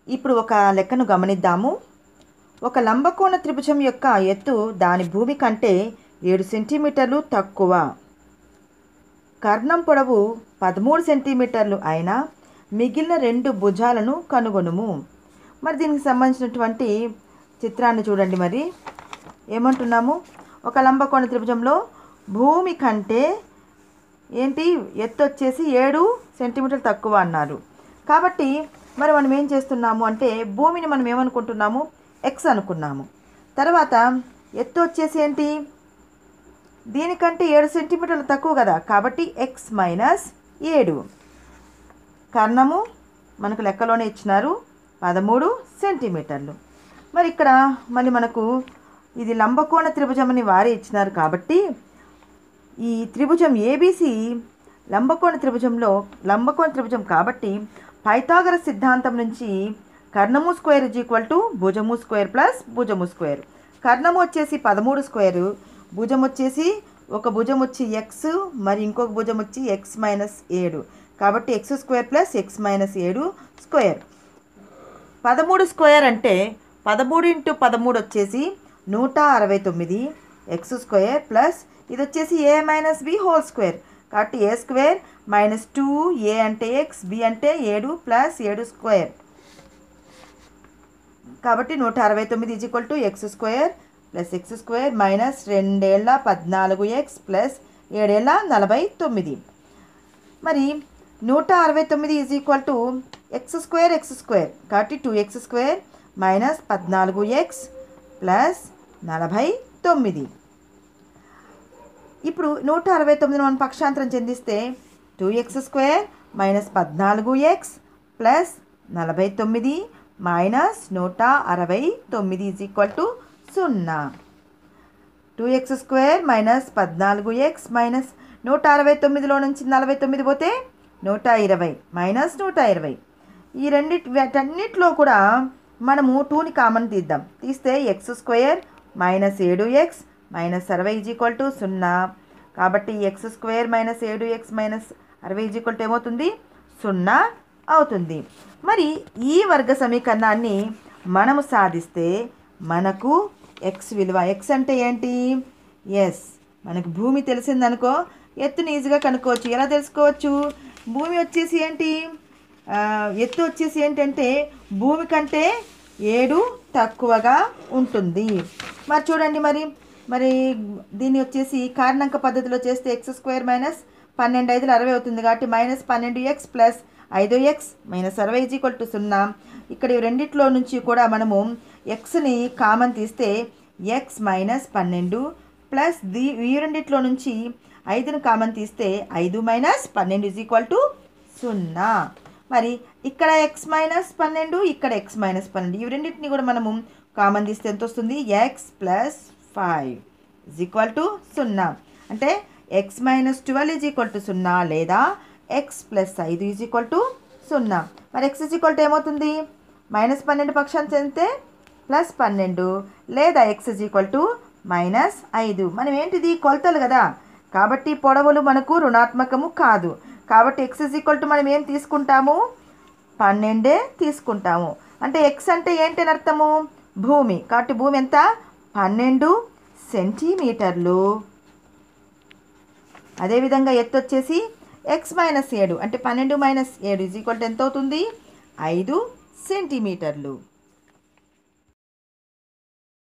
ఇప్పుడు ఒక లెక్కను గమనిద్దాము ఒక లంబకోణ త్రిభుజం యొక్క ఎత్తు దాని భూమి కంటే ఏడు సెంటీమీటర్లు తక్కువ కర్ణం పొడవు పదమూడు సెంటీమీటర్లు అయినా మిగిలిన రెండు భుజాలను కనుగొనుము మరి దీనికి సంబంధించినటువంటి చిత్రాన్ని చూడండి మరి ఏమంటున్నాము ఒక లంబకోణ త్రిభుజంలో భూమి కంటే ఏంటి ఎత్తు వచ్చేసి ఏడు సెంటీమీటర్లు తక్కువ అన్నారు కాబట్టి మరి మనం ఏం చేస్తున్నాము అంటే భూమిని మనం ఏమనుకుంటున్నాము ఎక్స్ అనుకున్నాము తర్వాత ఎత్తు వచ్చేసి ఏంటి దీనికంటే ఏడు సెంటీమీటర్లు తక్కువ కదా కాబట్టి ఎక్స్ మైనస్ ఏడు కర్ణము మనకు లెక్కలోనే ఇచ్చినారు పదమూడు సెంటీమీటర్లు మరి ఇక్కడ మళ్ళీ మనకు ఇది లంబకోణ త్రిభుజం అని వారే ఇచ్చినారు కాబట్టి ఈ త్రిభుజం ఏబీసీ లంబకోణ త్రిభుజంలో లంబకోణ త్రిభుజం కాబట్టి పైథాగర సిద్ధాంతం నుంచి కర్ణము స్క్వేర్ ఇజ్ ఈక్వల్ టు భుజము స్క్వేర్ ప్లస్ భుజము స్క్వేర్ కర్ణము వచ్చేసి పదమూడు స్క్వేరు భుజం వచ్చేసి ఒక భుజం వచ్చి ఎక్స్ మరి ఇంకొక భుజం వచ్చి ఎక్స్ మైనస్ ఏడు కాబట్టి X square plus X minus ఏడు స్క్వేర్ పదమూడు స్క్వేర్ అంటే పదమూడు ఇంటూ పదమూడు వచ్చేసి నూట అరవై తొమ్మిది ఎక్స్ స్క్వేర్ ప్లస్ ఇది వచ్చేసి A minus B whole square కాబట్టి A square minus two A అంటే ఎక్స్ బి అంటే ఏడు ప్లస్ ఏడు స్క్వేర్ కాబట్టి నూట అరవై తొమ్మిది is equal to X square plus X square minus రెండేళ్ల పద్నాలుగు ఎక్స్ ప్లస్ ఏడేళ్ల నలభై తొమ్మిది మరి నూట అరవై తొమ్మిది is equal to X square X square కాబట్టి టూ ఎక్స్ స్క్వేర్ మైనస్ పద్నాలుగు ఎక్స్ ప్లస్ నలభై తొమ్మిది ఇప్పుడు నూట అరవై తొమ్మిదిని మనం పక్షాంతరం చెందిస్తే టూ ఎక్స్ స్క్వేర్ మైనస్ పద్నాలుగు ఎక్స్ ప్లస్ నలభై తొమ్మిది మైనస్ నూట అరవై తొమ్మిది ఈజ్ ఈక్వల్ టు సున్నా టూ ఎక్స్ స్క్వేర్ మైనస్ పద్నాలుగు ఎక్స్ మైనస్ నూట అరవై తొమ్మిదిలో నుంచి నలభై తొమ్మిది పోతే నూట ఇరవై మైనస్ నూట ఇరవై ఈ రెండిటి వీటన్నిటిలో కూడా మనము టూని కామన్ తీద్దాం తీస్తే ఎక్స్ స్క్వేర్ మైనస్ ఏడు ఎక్స్ మైనస్ అరవై ఈజ్ ఈక్వల్ టు సున్నా కాబట్టి ఎక్స్ స్క్వేర్ మైనస్ ఏడు ఎక్స్ మైనస్ అరవై ఈజ్ ఈక్వల్ టు ఏమవుతుంది సున్నా అవుతుంది మరి ఈ వర్గ సమీకరణాన్ని మనము సాధిస్తే మనకు ఎక్స్ విలువ ఎక్స్ అంటే ఏంటి ఎస్ మనకు భూమి తెలిసిందనుకో ఎత్తుని ఈజీగా కనుక్కోవచ్చు ఎలా తెలుసుకోవచ్చు భూమి వచ్చేసి ఏంటి ఆ, ఎత్తు వచ్చేసి ఏంటంటే భూమి కంటే ఏడు తక్కువగా ఉంటుంది మరి చూడండి మరి మరి దీన్ని వచ్చేసి కారణాంక పద్ధతిలో చేస్తే ఎక్స్ స్క్వేర్ మైనస్ పన్నెండు ఐదులు అరవై అవుతుంది కాబట్టి మైనస్ పన్నెండు ఎక్స్ ప్లస్ ఐదు ఎక్స్ మైనస్ అరవై ఈజ్ ఈక్వల్ టు సున్నా ఇక్కడ ఈ రెండిట్లో నుంచి కూడా మనము ఎక్స్ని కామన్ తీస్తే ఎక్స్ మైనస్ పన్నెండు ప్లస్ ది ఈ రెండిట్లో నుంచి ఐదును కామన్ తీస్తే ఐదు మైనస్ పన్నెండు ఈజ్ ఈక్వల్ టు సున్నా మరి ఇక్కడ ఎక్స్ మైనస్ పన్నెండు ఇక్కడ ఎక్స్ మైనస్ పన్నెండు ఇవి రెండింటిని కూడా మనము కామన్ తీస్తే ఎంత వస్తుంది X plus five is equal to సున్నా అంటే X minus twelve is equal to సున్నా లేదా ఎక్స్ ప్లస్ ఐదు ఈజ్ ఈక్వల్ టు సున్నా మరి ఎక్స్ ఈజ్ ఈక్వల్ టు ఏమవుతుంది మైనస్ పన్నెండు పక్షాన్ని చెందితే ప్లస్ పన్నెండు లేదా X is equal to minus ఐదు మనం ఏంటిది కొలతలు కదా కాబట్టి పొడవులు మనకు రుణాత్మకము కాదు కాబట్టి ఎక్స్ ఇజ్ ఈక్వల్ టు మనం ఏం తీసుకుంటాము పన్నెండే తీసుకుంటాము అంటే ఎక్స్ అంటే ఏంటని అర్థము భూమి కాబట్టి భూమి ఎంత పన్నెండు సెంటీమీటర్లు అదేవిధంగా ఎత్తు వచ్చేసి ఎక్స్ మైనస్ ఏడు అంటే పన్నెండు మైనస్ ఏడు ఈజ్ ఈక్వల్ టు ఎంత అవుతుంది ఐదు సెంటీమీటర్లు